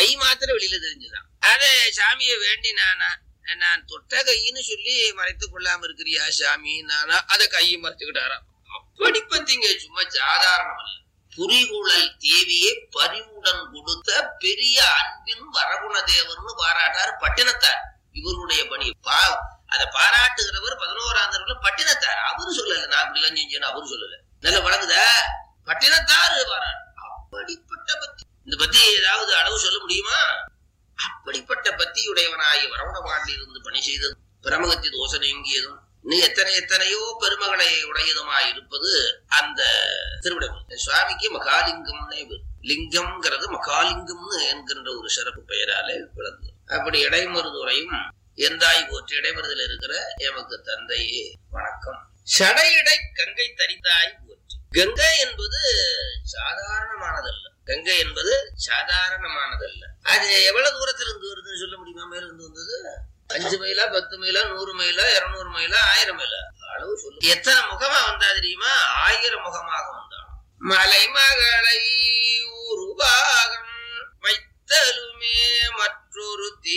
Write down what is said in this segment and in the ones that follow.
கை மாத்திரம் வெளியில தெரிஞ்சுதான் அத சாமியை வேண்டி நானா நான் தொட்ட கைன்னு சொல்லி மறைத்துக் கொள்ளாம இருக்கிறியா சாமி நானா அத கையை மறைச்சுக்கிட்டாராம் அப்படி பத்திங்க சும்மா சாதாரணம் அல்ல புரிகுழல் தேவியை பரிவுடன் கொடுத்த பெரிய அன்பின் வரகுண தேவர்னு பாராட்டார் பட்டினத்தார் இவருடைய பணி பா அதை பாராட்டுகிறவர் பதினோராம் தரவுல பட்டினத்தார் அவரு சொல்லல நான் இப்படி எல்லாம் செஞ்சேன்னு அவரு சொல்லல நல்ல வழங்குதா பட்டினத்தார் பாராட்டு அப்படிப்பட்ட பத்தி இந்த பத்தி ஏதாவது அளவு சொல்ல முடியுமா அப்படிப்பட்ட பத்தியுடையவனாகி வரவணவாண்டி இருந்து பணி செய்தது பிரமகத்தி தோசை நீங்கியதும் இன்னும் எத்தனை எத்தனையோ பெருமகளை உடையதுமாய் இருப்பது அந்த திருவிடை சுவாமிக்கு மகாலிங்கம்னே பேரு. லிங்கம்ங்கிறது மகாலிங்கம்னு என்கின்ற ஒரு சிறப்பு பெயராலே விளங்குது அப்படி இடைமருதுரையும் எந்தாய் போற்றி இடைமருதில் இருக்கிற எமக்கு தந்தையே வணக்கம் சடையிடை கங்கை தரித்தாய் போற்றி கங்கை என்பது சாதாரணமானதல்ல கங்கை என்பது சாதாரணமானதல்ல அது எவ்வளவு தூரத்துல இருந்து வருதுன்னு சொல்ல முடியுமா மேல இருந்து வந்தது அஞ்சு மைலா பத்து மைலா நூறு மைலா இருநூறு மைலா ஆயிரம் மைலா அளவு சொல்லு எத்தனை முகமா வந்தா தெரியுமா ஆயிரம் முகமாக வந்தான் மலை மகளை உருவாகம் வைத்தலுமே மற்றொரு தீ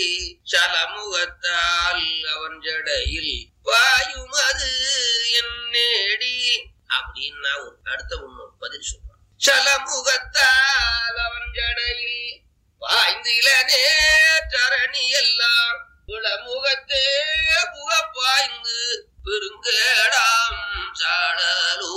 சலமுகத்தால் அவன் ஜடையில் பாயுமது என் நேடி அப்படின்னா ஒரு அடுத்த ஒண்ணு பதில் சொல்றான் சலமுகத்தால் அவன் ஜடையில் பாய்ந்திலனே தரணி எல்லாம் இளமுகத்தே புக பாய்ந்து பெருங்கேடாம் சாடலோ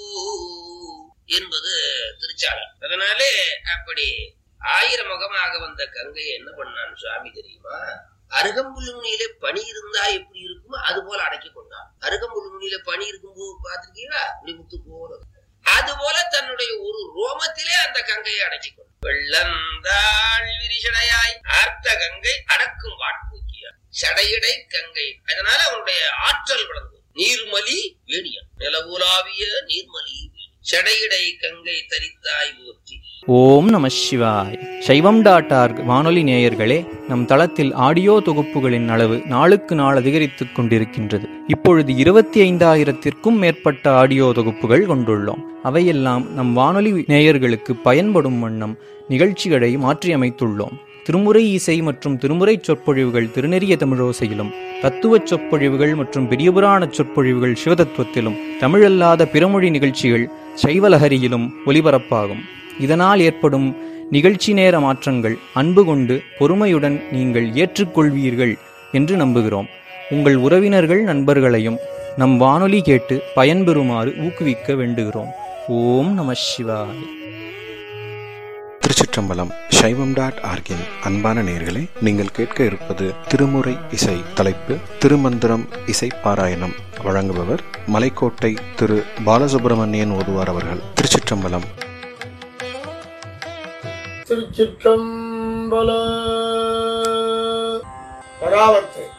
என்பது திருச்சாளர் அதனாலே அப்படி ஆயிரம் முகமாக வந்த கங்கையை என்ன பண்ணான் சுவாமி தெரியுமா அருகம்புல் முனியிலே பனி இருந்தா எப்படி இருக்குமோ அது போல அடக்கி கொண்டான் அருகம்புல் முனியில பனி இருக்கும்போது பாத்திருக்கீங்களா இப்படி முத்து போறது அது போல தன்னுடைய ஒரு ரோமத்திலே அந்த கங்கையை அடக்கி கொண்டான் வெள்ளந்தாள் விரிசடையாய் ஆர்த்த கங்கை அடக்கும் வாட்பூக்கியார் சடையடை கங்கை அதனால அவனுடைய ஆற்றல் விளங்கும் நீர்மலி வேணியன் நிலவுலாவிய நீர்மலி வேணி. சடையடை கங்கை தரித்தாய் போற்றி ஓம் நம சிவாய் சைவம் டாட் ஆர்க் வானொலி நேயர்களே நம் தளத்தில் ஆடியோ தொகுப்புகளின் அளவு நாளுக்கு நாள் அதிகரித்துக் கொண்டிருக்கின்றது இப்பொழுது இருபத்தி ஐந்தாயிரத்திற்கும் மேற்பட்ட ஆடியோ தொகுப்புகள் கொண்டுள்ளோம் அவையெல்லாம் நம் வானொலி நேயர்களுக்கு பயன்படும் வண்ணம் நிகழ்ச்சிகளை மாற்றியமைத்துள்ளோம் திருமுறை இசை மற்றும் திருமுறை சொற்பொழிவுகள் திருநெறிய தமிழோசையிலும் தத்துவச் சொற்பொழிவுகள் மற்றும் பெரியபுராண சொற்பொழிவுகள் சிவதத்துவத்திலும் தமிழல்லாத பிறமொழி நிகழ்ச்சிகள் சைவலஹரியிலும் ஒலிபரப்பாகும் இதனால் ஏற்படும் நிகழ்ச்சி நேர மாற்றங்கள் அன்பு கொண்டு பொறுமையுடன் நீங்கள் ஏற்றுக்கொள்வீர்கள் என்று நம்புகிறோம் உங்கள் உறவினர்கள் நண்பர்களையும் நம் வானொலி கேட்டு பயன்பெறுமாறு ஊக்குவிக்க வேண்டுகிறோம் ஓம் நம சிவாய் திருச்சிற்றம்பலம் சைவம் டாட் ஆர்கின் அன்பான நேயர்களே நீங்கள் கேட்க இருப்பது திருமுறை இசை தலைப்பு திருமந்திரம் இசை பாராயணம் வழங்குபவர் மலைக்கோட்டை திரு பாலசுப்பிரமணியன் ஓதுவார் அவர்கள் திருச்சிற்றம்பலம் திருச்சிற்றம்பல பராவத்தை